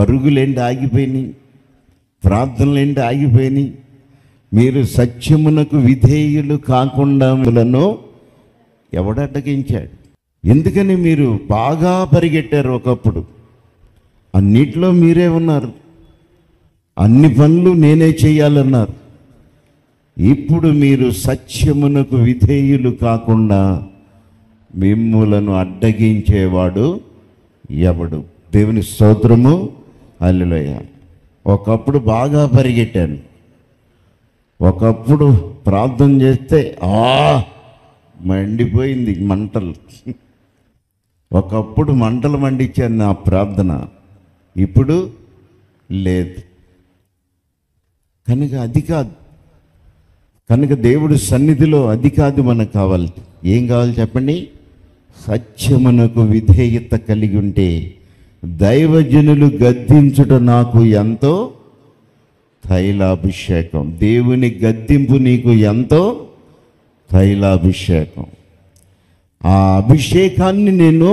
పరుగులేంటి ఆగిపోయినాయి ప్రార్థనలేంటి ఆగిపోయినాయి మీరు సత్యమునకు విధేయులు కాకుండా మిమ్మలను ఎవడు అడ్డగించాడు ఎందుకని మీరు బాగా పరిగెట్టారు ఒకప్పుడు అన్నిట్లో మీరే ఉన్నారు అన్ని పనులు నేనే చేయాలన్నారు ఇప్పుడు మీరు సత్యమునకు విధేయులు కాకుండా మిమ్ములను అడ్డగించేవాడు ఎవడు దేవుని స్తోత్రము అల్లులయ్య ఒకప్పుడు బాగా పరిగెట్టాను ఒకప్పుడు ప్రార్థన చేస్తే ఆ మండిపోయింది మంటలు ఒకప్పుడు మంటలు మండించాను నా ప్రార్థన ఇప్పుడు లేదు కనుక అది కాదు కనుక దేవుడు సన్నిధిలో అది కాదు మనకు కావాలి ఏం కావాలి చెప్పండి సత్యమునకు విధేయత కలిగి ఉంటే దైవజనులు గద్దించుట నాకు ఎంతో తైలాభిషేకం దేవుని గద్దింపు నీకు ఎంతో తైలాభిషేకం ఆ అభిషేకాన్ని నేను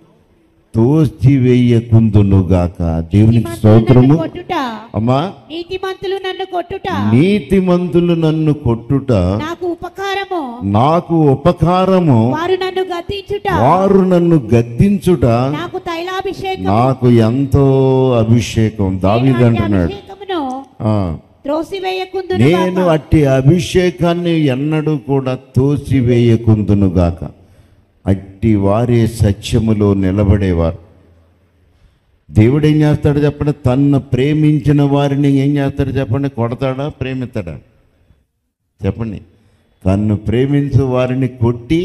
తోసివేయకుందునుగాక దేవునికి స్తోత్రము కొట్టుట అమ్మా నీతిమంతులు నన్ను కొట్టుట నీతిమంతులు నన్ను కొట్టుట నాకు ఉపకారము నాకు ఉపకారము వారు నన్ను గద్దించుట వారు నన్ను గద్దించుట నాకు తైలాభిషేకం నాకు ఎంతో అభిషేకం దావీదు అంటున్నాడు అభిషేకమును ఆ, త్రోసివేయకుందును నేను అట్టి అభిషేకాన్ని ఎన్నడూ కూడా తోసివేయకుందునుగాక అట్టి వారే సత్యములో నిలబడేవారు దేవుడు ఏం చేస్తాడు చెప్పండి తన్ను ప్రేమించిన వారిని ఏం చేస్తాడు చెప్పండి కొడతాడా ప్రేమిస్తాడా చెప్పండి తన్ను ప్రేమించు వారిని కొట్టి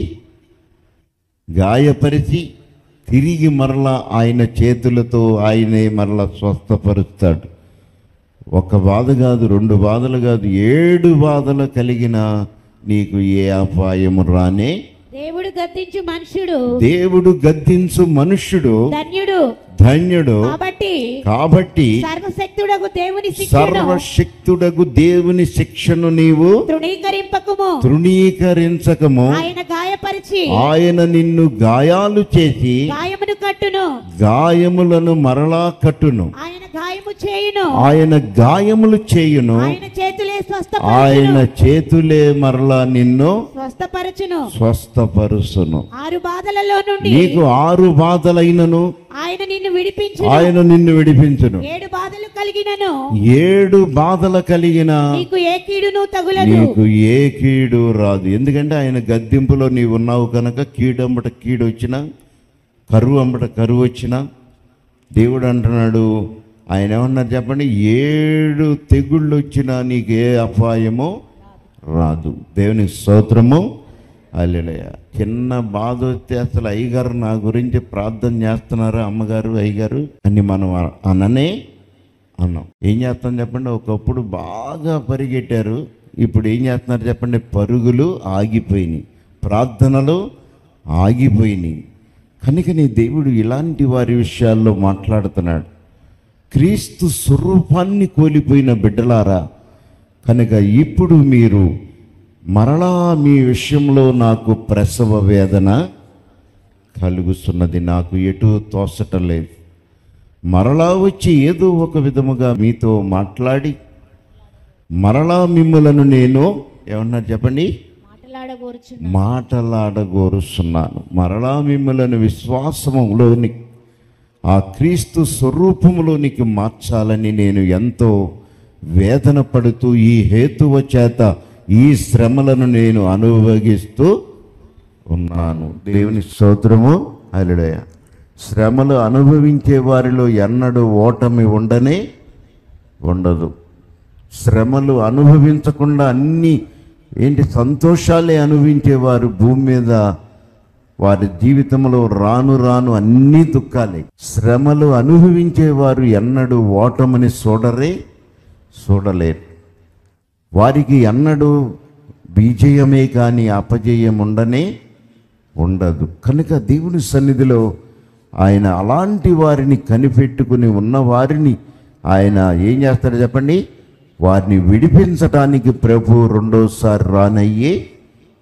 గాయపరిచి తిరిగి మరలా ఆయన చేతులతో ఆయనే మరలా స్వస్థపరుస్తాడు ఒక బాధ కాదు రెండు బాధలు కాదు ఏడు బాధలు కలిగిన నీకు ఏ అపాయము రానే దేవుడు గద్దించు మనుషుడు దేవుడు గద్దించు మనుష్యుడు ధన్యుడు ధన్యుడు కాబట్టి కాబట్టి సర్వశక్తుడకు దేవుని శిక్షను సర్వశక్తుడగు దేవుని శిక్షను నీవు తృణీకరింపకము తృణీకరించకము ఆయన గాయపరిచి ఆయన నిన్ను గాయాలు చేసి గాయమును కట్టును గాయములను మరలా కట్టును ఆయన గాయము చేయును ఆయన గాయములు చేయును ఆయన చేతులే ఆయన స్వస్థపరచును చేతులే మరలా నిన్ను స్వస్థపరచును స్వస్థపరుసును ఆరు బాధలలో నుండి నీకు ఆరు బాధలైనను ఆయన నిన్ను విడిపించు ఆయన నిన్ను విడిపించును ఏడు బాధలు కలిగినను ఏడు బాధల కలిగిన నీకు ఏ కీడును తగులదు నీకు ఏ కీడు రాదు ఎందుకంటే ఆయన గద్దింపులో నీవు ఉన్నావు కనుక కీడు అంబట కీడు వచ్చినా కరువు అంబట కరువు వచ్చినా దేవుడు అంటున్నాడు ఆయన ఏమన్నారు చెప్పండి ఏడు తెగుళ్ళు వచ్చినా నీకు ఏ అపాయమో రాదు దేవుని స్తోత్రము అల్లెలయ్య చిన్న బాధ వస్తే అసలు అయ్యగారు నా గురించి ప్రార్థన చేస్తున్నారు అమ్మగారు అయ్యగారు అని మనం అననే అన్నాం ఏం చేస్తాం చెప్పండి ఒకప్పుడు బాగా పరిగెట్టారు ఇప్పుడు ఏం చేస్తున్నారు చెప్పండి పరుగులు ఆగిపోయినాయి ప్రార్థనలు ఆగిపోయినాయి కనుక నీ దేవుడు ఇలాంటి వారి విషయాల్లో మాట్లాడుతున్నాడు క్రీస్తు స్వరూపాన్ని కోల్పోయిన బిడ్డలారా కనుక ఇప్పుడు మీరు మరలా మీ విషయంలో నాకు ప్రసవ వేదన కలుగుతున్నది నాకు ఎటు తోసటం లేదు మరలా వచ్చి ఏదో ఒక విధముగా మీతో మాట్లాడి మరలా మిమ్ములను నేను ఏమన్నారు చెప్పండి మాట్లాడగోరుచు మాటలాడగోరుస్తున్నాను మరలా మిమ్మలను విశ్వాసములోని ఆ క్రీస్తు స్వరూపములోనికి మార్చాలని నేను ఎంతో వేదన పడుతూ ఈ హేతువ చేత ఈ శ్రమలను నేను అనుభవిస్తూ ఉన్నాను దేవుని స్తోత్రము అలుడయ శ్రమలు అనుభవించే వారిలో ఎన్నడూ ఓటమి ఉండనే ఉండదు శ్రమలు అనుభవించకుండా అన్ని ఏంటి సంతోషాలే అనుభవించేవారు భూమి మీద వారి జీవితంలో రాను రాను అన్ని దుఃఖాలే శ్రమలు అనుభవించేవారు ఎన్నడూ ఓటమిని చూడరే చూడలేరు వారికి ఎన్నడూ విజయమే కానీ అపజయం ఉండనే ఉండదు కనుక దేవుని సన్నిధిలో ఆయన అలాంటి వారిని కనిపెట్టుకుని ఉన్న వారిని ఆయన ఏం చేస్తాడు చెప్పండి వారిని విడిపించటానికి ప్రభు రెండోసారి రానయ్యే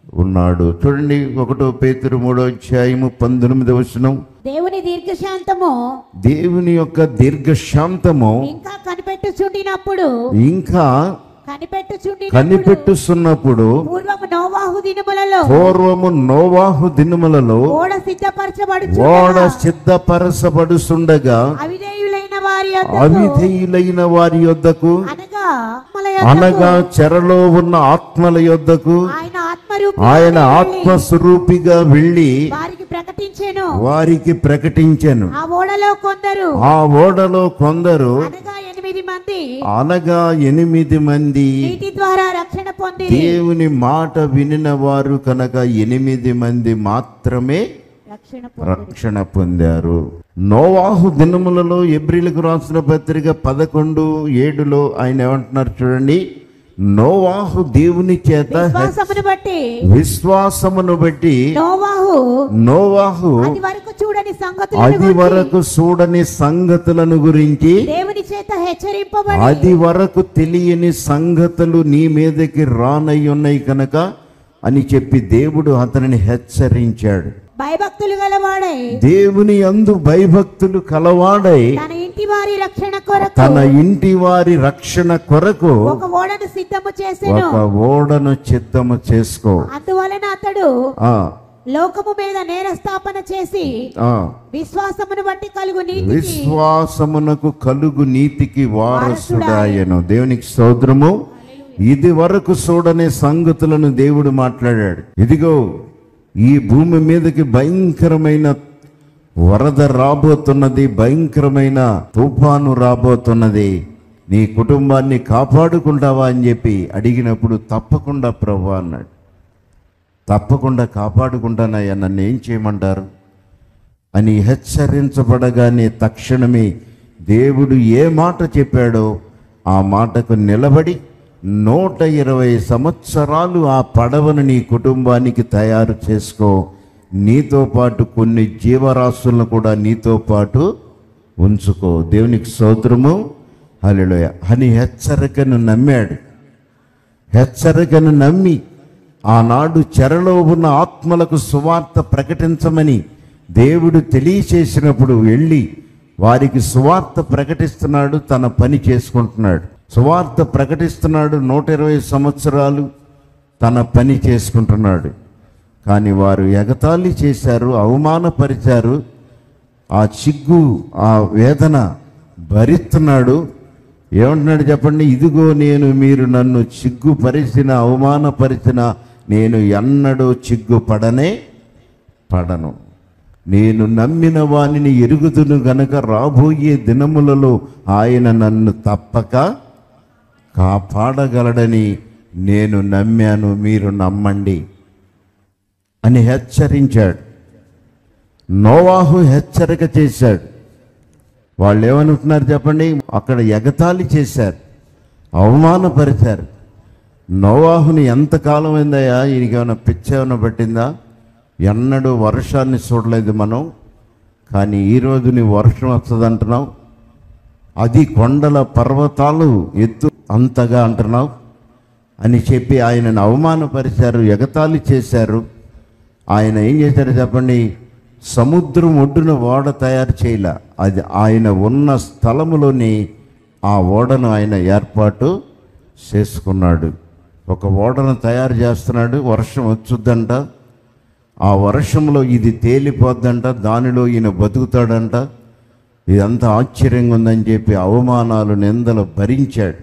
ఉన్నాడు చూడండి ఒకటో పేతురు మూడో అధ్యాయము పంతొమ్మిది వచనం దేవుని దీర్ఘశాంతము దేవుని యొక్క దీర్ఘశాంతము ఇంకా కనిపెట్టుచుండినప్పుడు ఇంకా కనిపెట్టుచుండినప్పుడు కనిపెట్టుస్తున్నప్పుడు పూర్వము నోవాహు దినములలో పూర్వము నోవాహు దినములలో ఓడ సిద్ధపరచబడుచు ఓడ సిద్ధపరచబడుచుండగా అవిధేయులైన వారి యొద్దకు అవిధేయులైన వారి యొద్దకు అనగా ఆత్మల యొద్దకు అనగా చెరలో ఉన్న ఆత్మల యొద్దకు ఆయన ఆత్మరూపి ఆయన ఆత్మస్వరూపిగా వెళ్ళి వారికి ప్రకటించెను వారికి ప్రకటించెను ఆ ఓడలో కొందరు ఆ ఓడలో కొందరు అనగా ఎనిమిది మంది అనగా ఎనిమిది మంది నీటి ద్వారా రక్షణ పొంది దేవుని మాట వినిన వారు కనుక ఎనిమిది మంది మాత్రమే రక్షణ పొంది రక్షణ పొందారు నోవాహు దినములలో ఎబ్రిలకు రాసిన పత్రిక పదకొండు ఏడులో ఆయన ఏమంటున్నారు చూడండి నోవాహు దేవుని చేత విశ్వాసమును బట్టి విశ్వాసమును బట్టి నోవాహు నోవాహు అది వరకు చూడని సంగతులను అది గురించి వరకు చూడని సంగతులను గురించి దేవుని చేత హెచ్చరింపబడి అది వరకు తెలియని సంగతులు నీ మీదకి రానై ఉన్నాయి కనుక అని చెప్పి దేవుడు అతనిని హెచ్చరించాడు భయభక్తులు గలవాడై దేవుని అందు భయభక్తులు కలవాడై తన ఇంటి వారి రక్షణ కొరకు తన ఇంటి వారి రక్షణ కొరకు ఒక ఓడను సిద్ధము చేసెను ఒక ఓడను చిత్తము చేసుకో అందువలన అతడు ఆ లోకము మీద నేరస్థాపన చేసి ఆ విశ్వాసమును బట్టి కలుగు నీతికి విశ్వాసమునకు కలుగు నీతికి వారసుడాయను దేవునికి స్తోత్రము ఇది వరకు చూడని సంగతులను దేవుడు మాట్లాడాడు ఇదిగో ఈ భూమి మీదకి భయంకరమైన వరద రాబోతున్నది భయంకరమైన తుఫాను రాబోతున్నది నీ కుటుంబాన్ని కాపాడుకుంటావా అని చెప్పి అడిగినప్పుడు తప్పకుండా ప్రభు అన్నాడు తప్పకుండా కాపాడుకుంటానయ్యా నన్ను ఏం చేయమంటారు అని హెచ్చరించబడగానే తక్షణమే దేవుడు ఏ మాట చెప్పాడో ఆ మాటకు నిలబడి నూట ఇరవై సంవత్సరాలు ఆ పడవను నీ కుటుంబానికి తయారు చేసుకో నీతో పాటు కొన్ని జీవరాశులను కూడా నీతో పాటు ఉంచుకో దేవునికి స్తోత్రము హల్లెలూయా అని హెచ్చరికను నమ్మాడు హెచ్చరికను నమ్మి ఆనాడు చెరలో ఉన్న ఆత్మలకు సువార్త ప్రకటించమని దేవుడు తెలియచేసినప్పుడు వెళ్ళి వారికి సువార్త ప్రకటిస్తున్నాడు తన పని చేసుకుంటున్నాడు సువార్త ప్రకటిస్తున్నాడు నూట ఇరవై సంవత్సరాలు తన పని చేసుకుంటున్నాడు కానీ వారు ఎగతాళి చేశారు అవమానపరిచారు ఆ చిగ్గు ఆ వేదన భరిస్తున్నాడు ఏమంటున్నాడు చెప్పండి ఇదిగో నేను మీరు నన్ను చిగ్గుపరిచిన అవమానపరిచిన నేను ఎన్నడూ చిగ్గుపడనే పడను నేను నమ్మిన వానిని ఎరుగుదును గనక రాబోయే దినములలో ఆయన నన్ను తప్పక కాపాడగలడని నేను నమ్మాను మీరు నమ్మండి అని హెచ్చరించాడు నోవాహు హెచ్చరిక చేశాడు వాళ్ళు ఏమనుకుంటున్నారు చెప్పండి అక్కడ ఎగతాళి చేశారు అవమానపరిచారు నోవాహుని ఎంతకాలం అయిందయ్యా ఈయనకి ఏమైనా పిచ్చి ఏమైనా పట్టిందా ఎన్నడూ వర్షాన్ని చూడలేదు మనం కానీ ఈరోజు నీ వర్షం వస్తుంది అంటున్నావు అది కొండల పర్వతాలు ఎత్తు అంతగా అంటున్నావు అని చెప్పి ఆయనను అవమానపరిచారు ఎగతాళి చేశారు ఆయన ఏం చేశారు చెప్పండి సముద్రం ఒడ్డున ఓడ తయారు చేయలే అది ఆయన ఉన్న స్థలములోని ఆ ఓడను ఆయన ఏర్పాటు చేసుకున్నాడు ఒక ఓడను తయారు చేస్తున్నాడు వర్షం వచ్చుద్దంట ఆ వర్షంలో ఇది తేలిపోద్దంట దానిలో ఈయన బతుకుతాడంట ఇదంతా ఆశ్చర్యంగా ఉందని చెప్పి అవమానాలు నిందలు భరించాడు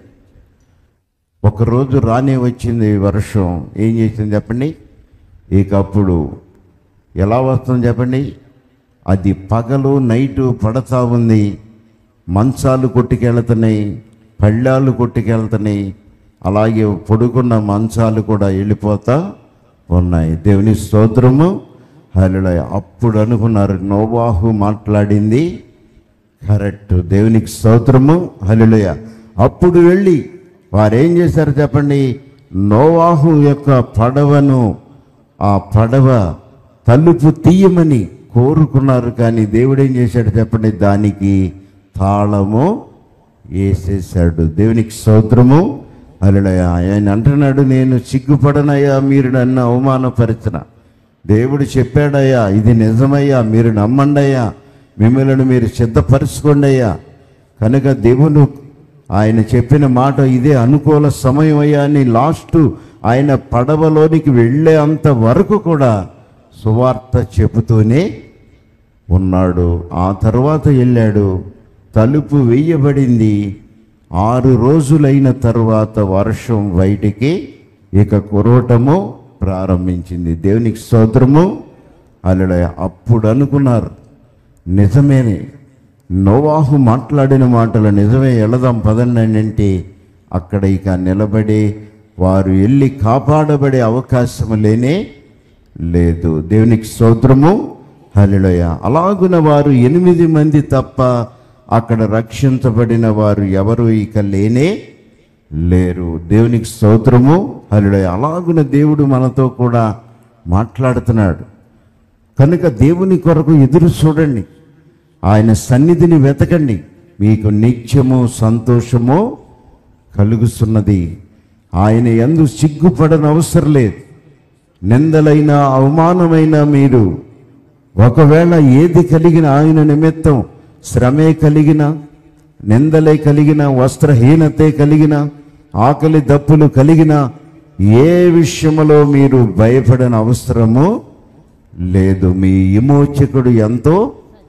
ఒకరోజు రానే వచ్చింది ఈ వర్షం ఏం చేసింది చెప్పండి ఇక అప్పుడు ఎలా వస్తుంది చెప్పండి అది పగలు నైటు పడతా ఉంది మంచాలు కొట్టుకెళ్తున్నాయి పళ్ళాలు కొట్టుకెళ్తున్నాయి అలాగే పొడుకున్న మంచాలు కూడా వెళ్ళిపోతా ఉన్నాయి దేవుని స్తోత్రము హల్లెలూయా అప్పుడు అనుకున్నారు నోవాహు మాట్లాడింది కరెక్ట్ దేవునికి స్తోత్రము హల్లెలూయా అప్పుడు వెళ్ళి వారు ఏం చేశారు చెప్పండి నోవాహు యొక్క పడవను ఆ పడవ తలుపు తీయమని కోరుకున్నారు కానీ దేవుడు ఏం చేశాడు చెప్పండి దానికి తాళము వేసేసాడు దేవునికి స్తోత్రము అలడయా ఆయన అంటున్నాడు నేను సిగ్గుపడనయ్యా మీరు నన్ను అవమానపరిచిన దేవుడు చెప్పాడయ్యా ఇది నిజమయ్యా మీరు నమ్మండయ్యా మిమ్మల్ని మీరు సిద్ధపరచుకోండి అయ్యా కనుక దేవుడు ఆయన చెప్పిన మాట ఇదే అనుకూల సమయం అయ్యా అని లాస్ట్ ఆయన పడవలోనికి వెళ్ళే అంత వరకు కూడా సువార్త చెబుతూనే ఉన్నాడు ఆ తర్వాత వెళ్ళాడు తలుపు వేయబడింది ఆరు రోజులైన తర్వాత వర్షం బయటికి ఇక కురవటము ప్రారంభించింది దేవునికి స్తోత్రము అలా అప్పుడు అనుకున్నారు నిజమేనే నోవాహు మాట్లాడిన మాటలు నిజమే వెళదాం పదండి అని అంటే అక్కడ ఇక నిలబడి వారు వెళ్ళి కాపాడబడే అవకాశం లేనే లేదు దేవునికి స్తోత్రము హలిలోయ అలాగున వారు ఎనిమిది మంది తప్ప అక్కడ రక్షించబడిన వారు ఎవరు ఇక లేనే లేరు దేవునికి స్తోత్రము హలిలోయ అలాగున దేవుడు మనతో కూడా మాట్లాడుతున్నాడు కనుక దేవుని కొరకు ఎదురు చూడండి ఆయన సన్నిధిని వెతకండి మీకు నిత్యము సంతోషము కలుగుతున్నది ఆయన ఎందు సిగ్గుపడని అవసరం లేదు నిందలైన అవమానమైన మీరు ఒకవేళ ఏది కలిగిన ఆయన నిమిత్తం శ్రమే కలిగిన నిందలే కలిగిన వస్త్రహీనతే కలిగిన ఆకలి దప్పులు కలిగిన ఏ విషయములో మీరు భయపడని అవసరము లేదు మీ విమోచకుడు ఎంతో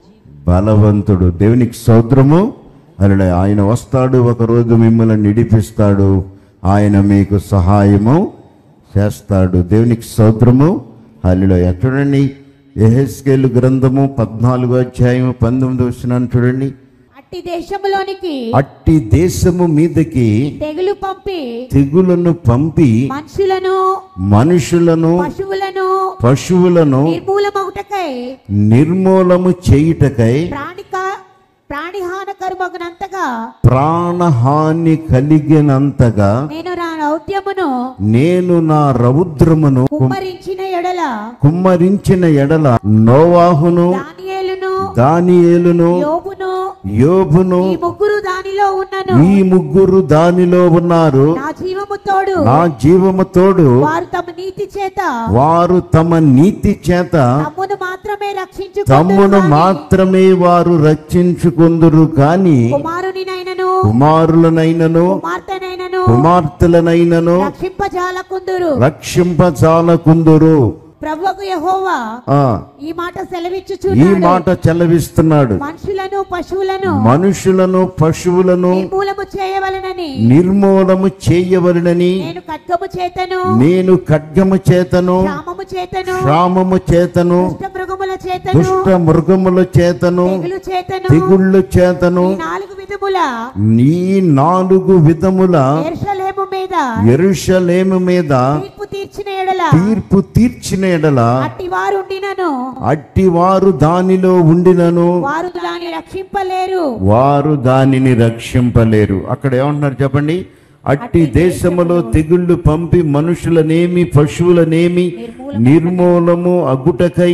బలవంతుడు దేవునికి స్తోత్రము అలా ఆయన వస్తాడు ఒకరోజు మిమ్మల్ని నిడిపిస్తాడు ఆయన మీకు సహాయము చేస్తాడు దేవునికి స్తోత్రము హలిలో చూడండి ఎహెస్కేలు గ్రంథము పద్నాలుగో అధ్యాయము పంతొమ్మిది వచ్చినాను చూడండి అట్టి దేశములోనికి అట్టి దేశము మీదకి తెగులు పంపి తెగులను పంపి మనుషులను మనుషులను పశువులను పశువులను నిర్మూలమగుటకై నిర్మూలము చేయుటకై ప్రాణిక ప్రాణిహానకరుమగునంతగా ప్రాణహాని కలిగినంతగా నేను నా రౌద్యమును నేను నా రౌద్రమును కుమ్- కుమ్మరించిన ఎడల కుమ్మరించిన ఎడల నోవాహును దానియేలును దానియేలును యోబును యోబును ఈ ముగ్గురు దానిలో ఉన్నను ఈ ముగ్గురు దానిలో ఉన్నారు నా జీవము తోడు నా జీవము తోడు వారు తమ నీతి చేత వారు తమ నీతి చేత తమ్మును మాత్రమే రక్షించు తమ్మును మాత్రమే వారు రక్షించుకుందురు కాని కుమారునినైనను కుమారులనైనను కుమార్తెనైనను కుమార్తెలనైనను రక్షింపజాలకుందురు రక్షింపచాలకుందురు ప్రభువుకు యెహోవా ఆ ఈ మాట ఈ సెలవిచ్చుచున్నాడు మాట చెలవిస్తున్నాడు మనుషులను పశువులను మనుషులను పశువులను నిర్మూలము చేయవలనని నిర్మూలము చేయవలనని నేను ఖడ్గము చేతను నేను ఖడ్గము చేతను క్షామము చేతను శ్రామము చేతను దుష్ట మృగముల చేతను దుష్ట మృగముల చేతను తెగులు చేతను తెగుళ్ళు చేతను ఈ నాలుగు విధముల ఈ నాలుగు విధముల ఎర్షలేము మీద ఎరుషలేము మీద తీర్పు తీర్చిన ఎడల తీర్పు తీర్చిన ఎడల అట్టి వారు ఉండినను అట్టి వారు దానిలో ఉండినను వారు దాన్ని రక్షింపలేరు వారు దానిని రక్షింపలేరు అక్కడ ఏమంటున్నారు చెప్పండి అట్టి దేశములో తెగుళ్ళు పంపి మనుషులనేమి పశువులనేమి నిర్మూలము అగుటకై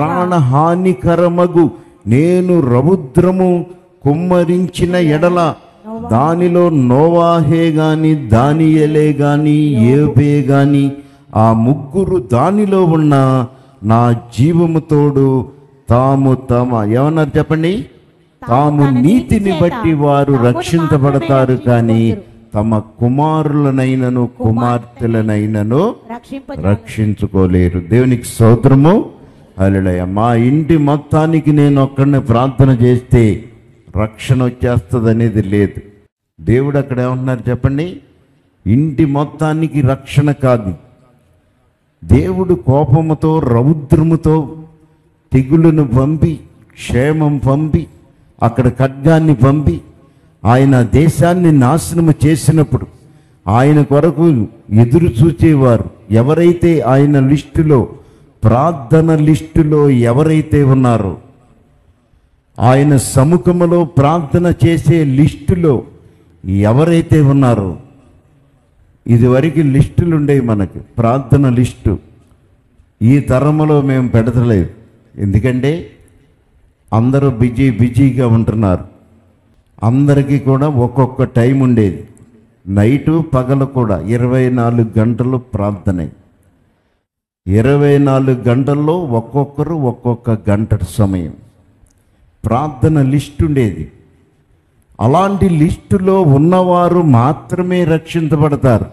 ప్రాణహానికరమగు నేను రౌద్రము కుమ్మరించిన ఎడల దానిలో నోవాహే గాని దానియలే గాని ఏబే గాని ఆ ముగ్గురు దానిలో ఉన్న నా జీవము తోడు తాము తమ ఏమన్నారు చెప్పండి తాము నీతిని బట్టి వారు రక్షించబడతారు కానీ తమ కుమారులనైనను కుమార్తెలనైనను రక్షింప రక్షించుకోలేరు దేవునికి స్తోత్రము అలడయ మా ఇంటి మొత్తానికి నేను ఒక్కడిని ప్రార్థన చేస్తే రక్షణ వచ్చేస్తుంది అనేది లేదు దేవుడు అక్కడ ఏమంటున్నారు చెప్పండి ఇంటి మొత్తానికి రక్షణ కాదు దేవుడు కోపముతో రౌద్రముతో తెగులును పంపి క్షేమం పంపి అక్కడ ఖడ్గాన్ని పంపి ఆయన దేశాన్ని నాశనము చేసినప్పుడు ఆయన కొరకు ఎదురు చూచేవారు ఎవరైతే ఆయన లిస్టులో ప్రార్థన లిస్టులో ఎవరైతే ఉన్నారో ఆయన సముఖములో ప్రార్థన చేసే లిస్టులో ఎవరైతే ఉన్నారో ఇదివరకు లిస్టులు ఉండేవి మనకి ప్రార్థన లిస్టు ఈ తరములో మేము పెడతలేదు ఎందుకంటే అందరూ బిజీ బిజీగా ఉంటున్నారు అందరికీ కూడా ఒక్కొక్క టైం ఉండేది నైటు పగలు కూడా ఇరవై నాలుగు గంటలు ప్రార్థనే ఇరవై నాలుగు గంటల్లో ఒక్కొక్కరు ఒక్కొక్క గంట సమయం ప్రార్థన లిస్ట్ ఉండేది అలాంటి లిస్టులో ఉన్నవారు మాత్రమే రక్షించబడతారు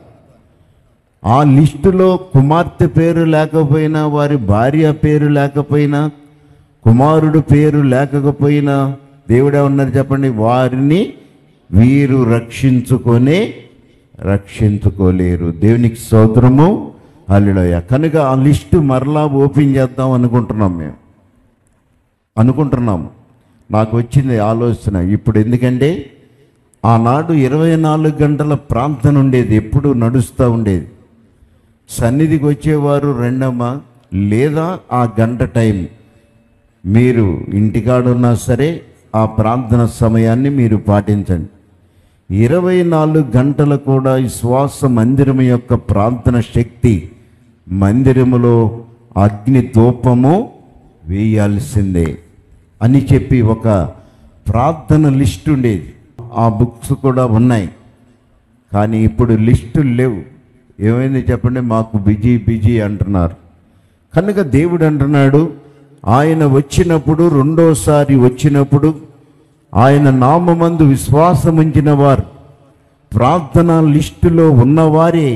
ఆ లిస్టులో కుమార్తె పేరు లేకపోయినా వారి భార్య పేరు లేకపోయినా కుమారుడు పేరు లేకపోయినా దేవుడే ఉన్నారు చెప్పండి వారిని వీరు రక్షించుకొనే రక్షించుకోలేరు దేవునికి స్తోత్రము హల్లెలూయ కనుక ఆ లిస్టు మరలా ఓపెన్ చేద్దాం అనుకుంటున్నాం మేము అనుకుంటున్నాము నాకు వచ్చింది ఆలోచన ఇప్పుడు ఎందుకంటే ఆనాడు ఇరవై నాలుగు గంటల ప్రార్థన ఉండేది ఎప్పుడు నడుస్తూ ఉండేది సన్నిధికి వచ్చేవారు రెండమ్మ లేదా ఆ గంట టైం మీరు ఇంటికాడున్నా సరే ఆ ప్రార్థన సమయాన్ని మీరు పాటించండి ఇరవై నాలుగు గంటలు కూడా ఈ శ్వాస మందిరం యొక్క ప్రార్థన శక్తి మందిరములో అగ్ని ధూపము వేయాల్సిందే అని చెప్పి ఒక ప్రార్థన లిస్ట్ ఉండేది ఆ బుక్స్ కూడా ఉన్నాయి కానీ ఇప్పుడు లిస్టులు లేవు ఏమైంది చెప్పండి మాకు బిజీ బిజీ అంటున్నారు కనుక దేవుడు అంటున్నాడు ఆయన వచ్చినప్పుడు రెండోసారి వచ్చినప్పుడు ఆయన నామమందు విశ్వాసముంచిన వారు ప్రార్థన లిస్టులో ఉన్నవారే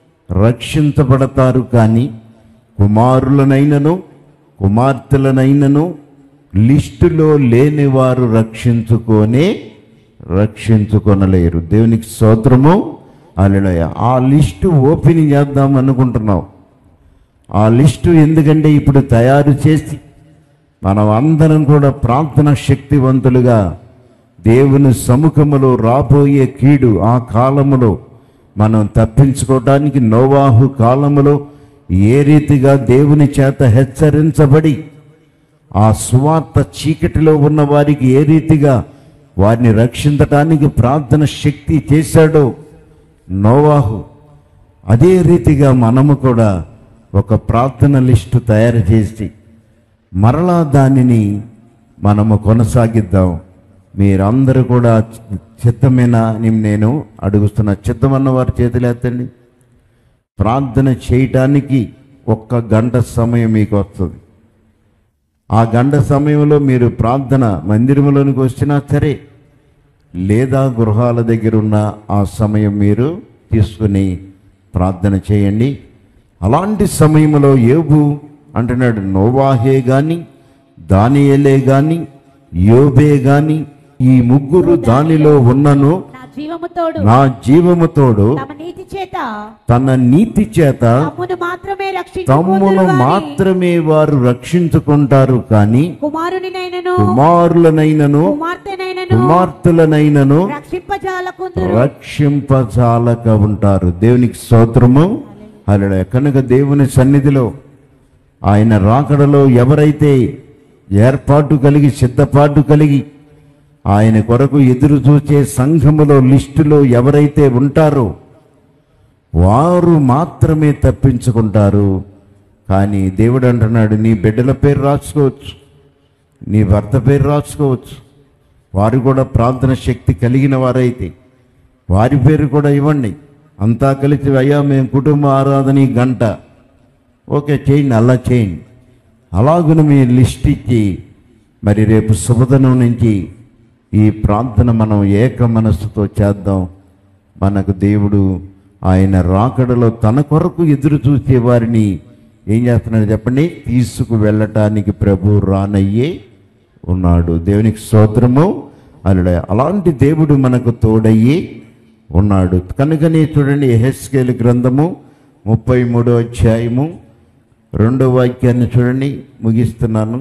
రక్షించబడతారు కానీ కుమారులనైనను కుమార్తెలనైనను లిస్టులో లేని వారు రక్షించుకొనే రక్షించుకొనలేరు దేవునికి స్తోత్రము అలెలయ ఆ లిస్టు ఓపెన్ చేద్దాం అనుకుంటున్నాం ఆ లిస్టు ఎందుకంటే ఇప్పుడు తయారు చేసి మనం అందరం కూడా ప్రార్థన శక్తివంతులుగా దేవుని సముఖములో రాబోయే కీడు ఆ కాలములో మనం తప్పించుకోవడానికి నోవాహు కాలములో ఏ రీతిగా దేవుని చేత హెచ్చరించబడి ఆ సువార్త చీకటిలో ఉన్న వారికి ఏ రీతిగా వారిని రక్షించటానికి ప్రార్థన శక్తి చేశాడో నోవాహు అదే రీతిగా మనము కూడా ఒక ప్రార్థన లిస్టు తయారు చేసి మరలా దానిని మనము కొనసాగిద్దాం మీరందరూ కూడా చిత్తమేనా అని నేను అడుగుతున్నా చిత్తమన్న వారి చేతులు ఎత్తండి ప్రార్థన చేయటానికి ఒక్క గంట సమయం మీకు వస్తుంది ఆ గంట సమయంలో మీరు ప్రార్థన మందిరంలోనికి వచ్చినా సరే లేదా గృహాల దగ్గర ఉన్న ఆ సమయం మీరు తీసుకుని ప్రార్థన చేయండి అలాంటి సమయంలో ఏబు అంటున్నాడు నోవాహే గాని దానియలే గాని యోబే గాని ఈ ముగ్గురు దానిలో ఉన్నను నా జీవముతోడు నా జీవముతోడు తమ నీతి చేత తన నీతి చేత తమ్మును మాత్రమే తమ్మును రక్షించుకుందురు గాని మాత్రమే వారు రక్షించుకుంటారు కానీ కుమారునినైనను కుమారులనైనను కుమార్తెనైనను కుమార్తెలనైనను రక్షింపజాలకుందురు రక్షింపజాలక ఉంటారు దేవునికి స్తోత్రము అలా కనుక దేవుని సన్నిధిలో ఆయన రాకడలో ఎవరైతే ఏర్పాటు కలిగి సిద్ధపాటు కలిగి ఆయన కొరకు ఎదురు చూచే సంఘములో లిస్టులో ఎవరైతే ఉంటారో వారు మాత్రమే తప్పించుకుంటారు కానీ దేవుడు అంటున్నాడు నీ బిడ్డల పేరు రాసుకోవచ్చు నీ భర్త పేరు రాసుకోవచ్చు వారు కూడా ప్రార్థన శక్తి కలిగిన వారైతే వారి పేరు కూడా ఇవ్వండి అంతా కలిసి అయ్యా మేము కుటుంబ ఆరాధన ఈ గంట ఓకే చేయండి అలా చేయండి అలాగున మీ లిస్ట్ ఇచ్చి మరి రేపు శుభదనం నుంచి ఈ ప్రార్థన మనం ఏక మనస్సుతో చేద్దాం మనకు దేవుడు ఆయన రాకడలో తన కొరకు ఎదురు చూసే వారిని ఏం చేస్తున్నాడు చెప్పండి తీసుకు వెళ్ళటానికి ప్రభు రానయ్యే ఉన్నాడు దేవునికి స్తోత్రము అల్లుడ అలాంటి దేవుడు మనకు తోడయ్యి ఉన్నాడు కనుకనే చూడండి ఎహెస్కేల్ గ్రంథము ముప్పై మూడో అధ్యాయము రెండో వాక్యాన్ని చూడండి ముగిస్తున్నాను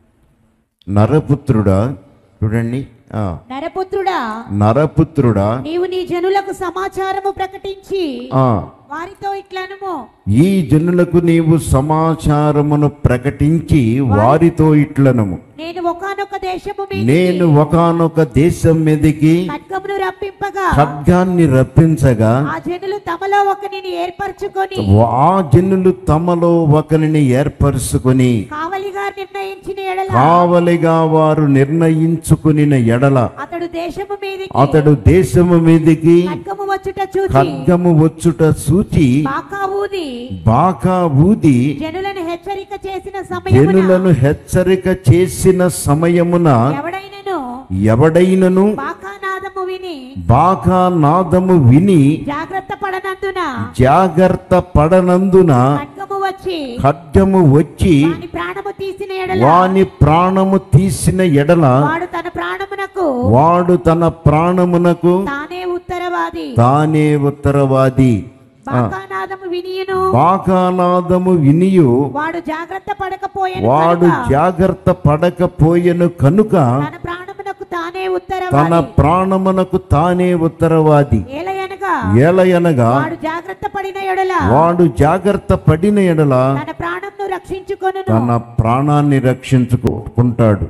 నరపుత్రుడా చూడండి ఆ, నరపుత్రుడా నరపుత్రుడా నీవు నీ జనులకు సమాచారము ప్రకటించి ఆ, వారితో ఇట్లనుము ఈ జనులకు నీవు సమాచారమును ప్రకటించి వారితో ఇట్లనము నేను ఒకానొక దేశము మీద నేను ఒకానొక దేశం మీదకి ఖడ్గమును రప్పింపగా ఖడ్గాన్ని రప్పించగా ఆ జనులు తమలో ఒకనిని ఏర్పరచుకొని ఆ జనులు తమలో ఒకరిని ఏర్పరుచుకొని కావలిగా కావలిగా నిర్ణయించిన ఎడల కావలిగా వారు నిర్ణయించుకుని ఎడల అతడు దేశము మీదికి అతడు దేశము మీదికి ఖడ్గము వచ్చుట చూచి ఖడ్గము వచ్చుట సూచి బాకా ఊది బాకా ఊది జనులను హెచ్చరిక చేసిన సమయమున జనులను హెచ్చరిక చేసిన సమయమున ఎవడైనను ఎవడైనను బాకానాదము విని బాకా నాదము విని జాగ్రత్త పడనందున జాగ్రత్త పడనందున ఖడ్గము వచ్చి ఖడ్గము వచ్చి వాని ప్రాణము తీసిన ఎడల వాని ప్రాణము తీసిన ఎడల వాడు తన ప్రాణమునకు వాడు తన ప్రాణమునకు తానే ఉత్తరవాది తానే ఉత్తరవాది బాకానాదము వినియును బాకానాదము వినియు వాడు జాగ్రత్త పడకపోయెను వాడు కనుక జాగ్రత్త పడకపోయెను కనుక తన ప్రాణమునకు తానే తన ఉత్తరవాది ప్రాణమునకు తానే ఉత్తరవాది ఏలయనగా ఏలయనగా వాడు జాగ్రత్త పడిన ఎడల వాడు జాగ్రత్త పడిన ఎడల తన ప్రాణంను రక్షించుకొనును తన ప్రాణాన్ని రక్షించుకుంటాడు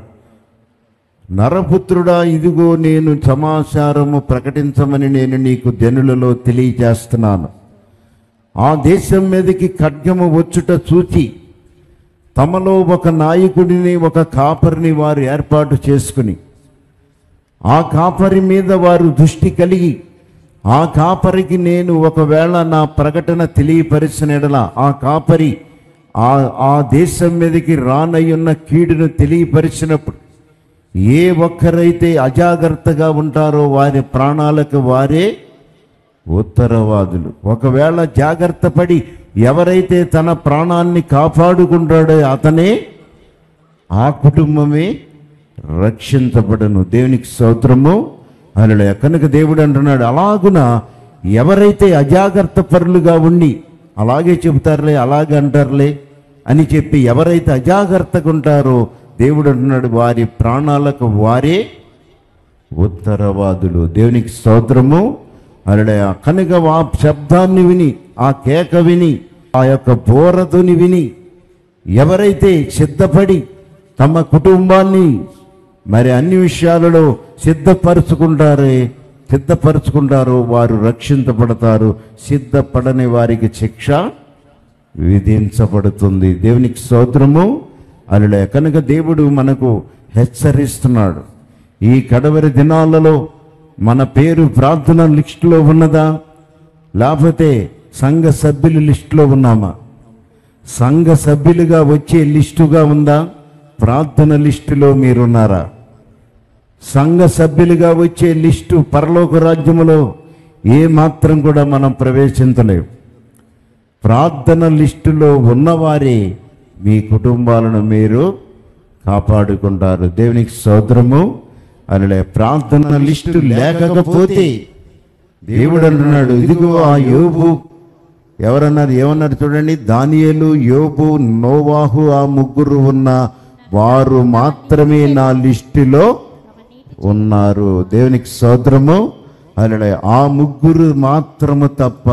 నరపుత్రుడా ఇదిగో నేను సమాచారము ప్రకటించమని నేను నీకు జనులలో తెలియజేస్తున్నాను ఆ దేశం మీదకి ఖడ్గము వచ్చుట చూచి తమలో ఒక నాయకుడిని ఒక కాపరిని వారు ఏర్పాటు చేసుకుని ఆ కాపరి మీద వారు దృష్టి కలిగి ఆ కాపరికి నేను ఒకవేళ నా ప్రకటన తెలియపరిచిన ఎడల ఆ కాపరి ఆ ఆ దేశం మీదకి రానయ్యున్న కీడును తెలియపరిచినప్పుడు ఏ ఒక్కరైతే అజాగ్రత్తగా ఉంటారో వారి ప్రాణాలకు వారే ఉత్తరవాదులు ఒకవేళ జాగ్రత్త పడి ఎవరైతే తన ప్రాణాన్ని కాపాడుకుంటాడో అతనే ఆ కుటుంబమే రక్షించబడను దేవునికి స్తోత్రము అలా కనుక దేవుడు అంటున్నాడు అలాగున ఎవరైతే అజాగ్రత్త పరులుగా ఉండి అలాగే చెబుతారులే అలాగే అంటారులే అని చెప్పి ఎవరైతే అజాగ్రత్తగా ఉంటారో దేవుడు అంటున్నాడు వారి ప్రాణాలకు వారే ఉత్తరవాదులు దేవునికి స్తోత్రము అలడే కనుక ఆ శబ్దాన్ని విని ఆ కేక విని ఆ యొక్క బోరతుని విని ఎవరైతే సిద్ధపడి తమ కుటుంబాన్ని మరి అన్ని విషయాలలో సిద్ధపరుచుకుంటారే సిద్ధపరుచుకుంటారో వారు రక్షించబడతారు సిద్ధపడని వారికి శిక్ష విధించబడుతుంది దేవునికి స్తోత్రము అలడే కనుక దేవుడు మనకు హెచ్చరిస్తున్నాడు ఈ కడవరి దినాలలో మన పేరు ప్రార్థన లిస్టులో ఉన్నదా లేకపోతే సంఘ సభ్యుల లిస్టులో ఉన్నామా సంఘ సభ్యులుగా వచ్చే లిస్టుగా ఉందా ప్రార్థన లిస్టులో మీరున్నారా సంఘ సభ్యులుగా వచ్చే లిస్టు పరలోక రాజ్యములో ఏ మాత్రం కూడా మనం ప్రవేశించలేం ప్రార్థన లిస్టులో ఉన్నవారే మీ కుటుంబాలను మీరు కాపాడుకుంటారు దేవునికి సోదరము అనిలే ప్రార్థన లిస్టు లేకపోతే దేవుడు అంటున్నాడు ఇదిగో ఆ యోబు ఎవరన్నారు ఏమన్నారు చూడండి దానియేలు యోబు నోవాహు ఆ ముగ్గురు ఉన్న వారు మాత్రమే నా లిస్టులో ఉన్నారు దేవునికి సోదరము అలా ఆ ముగ్గురు మాత్రము తప్ప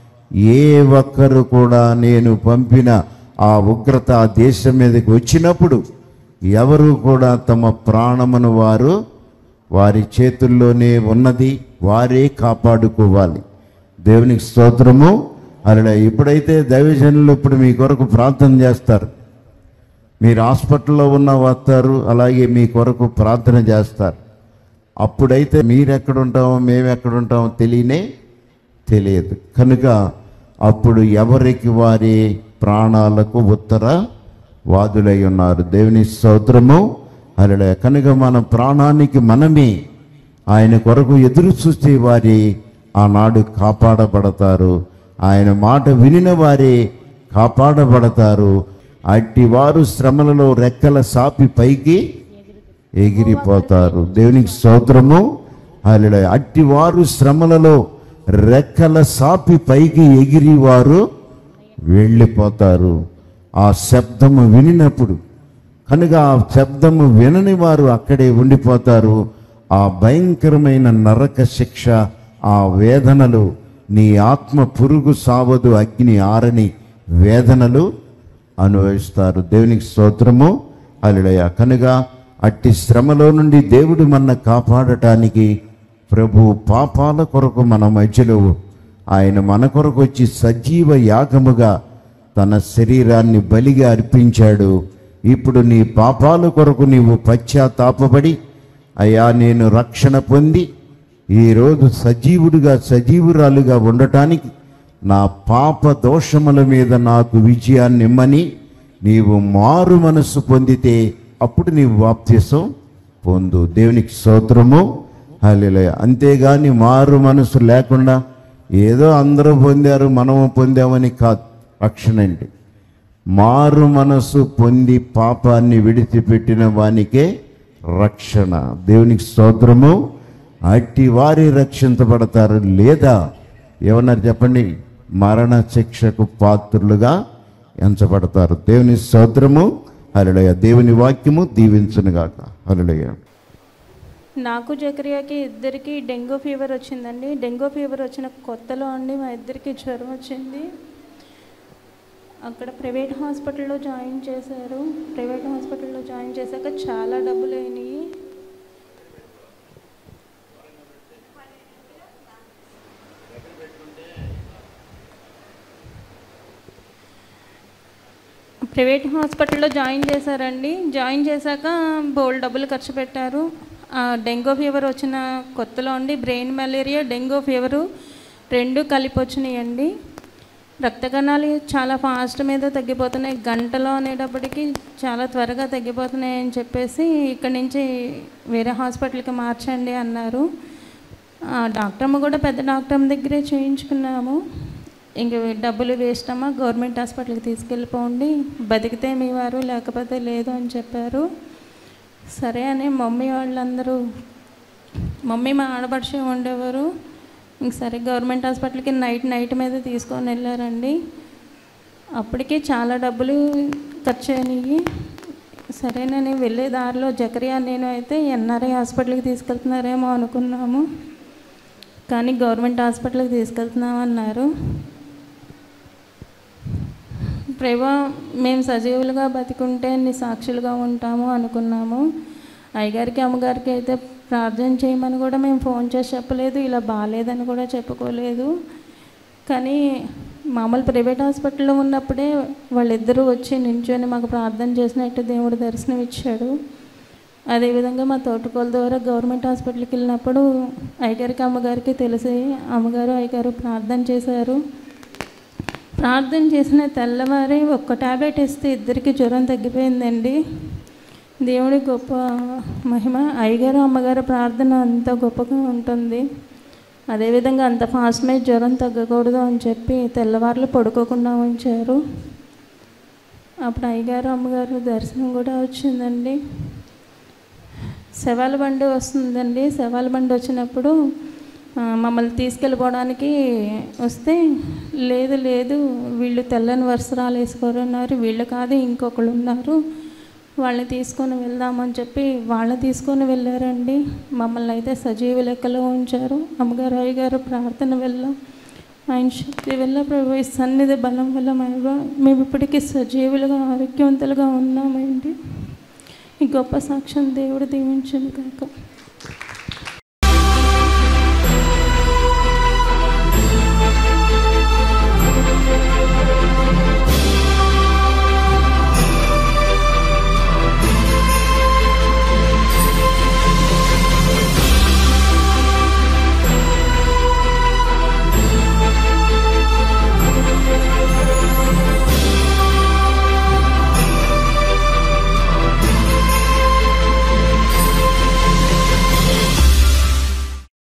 ఏ ఒక్కరు కూడా నేను పంపిన ఆ ఉగ్రత ఆ దేశం మీదకి వచ్చినప్పుడు ఎవరు కూడా తమ ప్రాణమును వారు వారి చేతుల్లోనే ఉన్నది వారే కాపాడుకోవాలి దేవునికి స్తోత్రము అలా ఇప్పుడైతే దైవజనులు ఇప్పుడు మీ కొరకు ప్రార్థన చేస్తారు మీరు హాస్పిటల్లో ఉన్న వస్తారు అలాగే మీ కొరకు ప్రార్థన చేస్తారు అప్పుడైతే మీరు ఎక్కడ ఉంటామో మేము ఎక్కడ ఉంటామో తెలియనే తెలియదు కనుక అప్పుడు ఎవరికి వారి ప్రాణాలకు ఉత్తర వాదులై ఉన్నారు దేవుని స్తోత్రము అలా కనుక మన ప్రాణానికి మనమే ఆయన కొరకు ఎదురు చూసే వారి ఆనాడు కాపాడబడతారు ఆయన మాట వినిన వారే కాపాడబడతారు అట్టి వారు శ్రమలలో రెక్కల సాపి పైకి ఎగిరిపోతారు దేవునికి స్తోత్రము అలా అట్టి వారు శ్రమలలో రెక్కల సాపి పైకి ఎగిరి వారు వెళ్ళిపోతారు ఆ శబ్దము వినినప్పుడు కనుక ఆ శబ్దము వినని వారు అక్కడే ఉండిపోతారు ఆ భయంకరమైన నరక శిక్ష ఆ వేదనలు నీ ఆత్మ పురుగు సావదు అగ్ని ఆరని వేదనలు అనుభవిస్తారు దేవునికి స్తోత్రము అలడయ కనుక అట్టి శ్రమలో నుండి దేవుడు మన కాపాడటానికి ప్రభు పాపాల కొరకు మన మధ్యలో ఆయన మన కొరకు వచ్చి సజీవ యాగముగా తన శరీరాన్ని బలిగా అర్పించాడు ఇప్పుడు నీ పాపాల కొరకు నీవు పశ్చాత్తాపపడి అయ్యా నేను రక్షణ పొంది ఈరోజు సజీవుడిగా సజీవురాలుగా ఉండటానికి నా పాప దోషముల మీద నాకు విజయాన్ని ఇమ్మని నీవు మారు మనస్సు పొందితే అప్పుడు నీవు బాప్తిసం పొందు దేవునికి స్తోత్రము హల్లెలూయా అంతేగాని మారు మనసు లేకుండా ఏదో అందరూ పొందారు మనము పొందామని కాదు రక్షణ అంటే మారు మనసు పొంది పాపాన్ని విడిచిపెట్టిన వానికే రక్షణ దేవునికి స్తోత్రము అట్టి వారి రక్షించబడతారు లేదా ఏమన్నారు చెప్పండి మరణ శిక్షకు పాత్రులుగా ఎంచబడతారు దేవుని స్తోత్రము హల్లెలూయా దేవుని వాక్యము దీవించునుగాక హల్లెలూయా నాకు జకరియాకి ఇద్దరికి డెంగ్యూ ఫీవర్ వచ్చిందండి డెంగ్యూ ఫీవర్ వచ్చిన కొత్తలో అండి మా ఇద్దరికి జ్వరం వచ్చింది అక్కడ ప్రైవేట్ హాస్పిటల్లో జాయిన్ చేశారు ప్రైవేట్ హాస్పిటల్లో జాయిన్ చేశాక చాలా డబ్బులు అయినాయి ప్రైవేట్ హాస్పిటల్లో జాయిన్ చేశారండి జాయిన్ చేశాక బోల్ డబ్బులు ఖర్చు పెట్టారు ఆ డెంగ్యూ ఫీవర్ వచ్చిన కొత్తలో అండి బ్రెయిన్ మలేరియా డెంగ్యూ ఫీవరు రెండు కలిపి వచ్చినాయండి రక్త కణాలు చాలా ఫాస్ట్ మీద తగ్గిపోతున్నాయి గంటలో అనేటప్పటికి చాలా త్వరగా తగ్గిపోతున్నాయి అని చెప్పేసి ఇక్కడి నుంచి వేరే హాస్పిటల్కి మార్చండి అన్నారు ఆ డాక్టర్ అమ్మ కూడా పెద్ద డాక్టర్ అమ్మ దగ్గరే చేయించుకున్నాము ఇంక డబ్బులు వేస్ట్ అమ్మా గవర్నమెంట్ హాస్పిటల్కి తీసుకెళ్ళిపోండి బతికితే మీ వారు లేకపోతే లేదు అని చెప్పారు సరే అని మమ్మీ వాళ్ళందరూ మమ్మీ మా ఆడపడిచే ఉండేవారు ఇంక సరే గవర్నమెంట్ హాస్పిటల్కి నైట్ నైట్ మీద తీసుకొని వెళ్ళారండి అప్పటికే చాలా డబ్బులు ఖర్చు అయినాయి సరేనని వెళ్ళే దారిలో జకరియా నేను అయితే ఎన్ఆర్ఐ హాస్పిటల్కి తీసుకెళ్తున్నారేమో అనుకున్నాము కానీ గవర్నమెంట్ హాస్పిటల్కి తీసుకెళ్తున్నామన్నారు ప్రభా మేము సజీవులుగా బతికుంటే నీ సాక్షులుగా ఉంటాము అనుకున్నాము అయ్యగారికి అమ్మగారికి అయితే ప్రార్థన చేయమని కూడా మేము ఫోన్ చేసి చెప్పలేదు ఇలా బాగాలేదని కూడా చెప్పుకోలేదు కానీ మామూలు ప్రైవేట్ హాస్పిటల్లో ఉన్నప్పుడే వాళ్ళిద్దరూ వచ్చి నించొని మాకు ప్రార్థన చేసినట్టు దేవుడు దర్శనం ఇచ్చాడు అదేవిధంగా మా తోటకోల ద్వారా గవర్నమెంట్ హాస్పిటల్కి వెళ్ళినప్పుడు అయ్యగారికి అమ్మగారికి తెలిసి అమ్మగారు అయ్యగారు ప్రార్థన చేశారు ప్రార్థన చేసిన తెల్లవారి ఒక్క టాబ్లెట్ ఇస్తే ఇద్దరికి జ్వరం తగ్గిపోయిందండి దేవుడి గొప్ప మహిమ అయ్యగారు అమ్మగారు ప్రార్థన అంత గొప్పగా ఉంటుంది అదేవిధంగా అంత ఫాస్ట్ మీద జ్వరం తగ్గకూడదు అని చెప్పి తెల్లవారులు పడుకోకుండా ఉంచారు అప్పుడు అయ్యగారు అమ్మగారు దర్శనం కూడా వచ్చిందండి శవాల బండి వస్తుందండి శవాల బండి వచ్చినప్పుడు ఆ, మమ్మల్ని తీసుకెళ్ళిపోవడానికి వస్తే లేదు లేదు వీళ్ళు తెల్లని వస్త్రాలు వేసుకోరున్నారు వీళ్ళు కాదు ఇంకొకళ్ళు ఉన్నారు వాళ్ళని తీసుకొని వెళ్దామని చెప్పి వాళ్ళని తీసుకొని వెళ్ళారండి మమ్మల్ని అయితే సజీవ లెక్కలో ఉంచారు అమ్మగారు అయ్యగారు ప్రార్థన వెళ్ళాం ఆయన శక్తి వల్ల ప్రభు ఈ సన్నిధి బలం వల్ల మేము మేము ఇప్పటికీ సజీవులుగా ఆరోగ్యవంతులుగా ఉన్నామండి ఈ గొప్ప సాక్ష్యం దేవుడు దీవించను కాక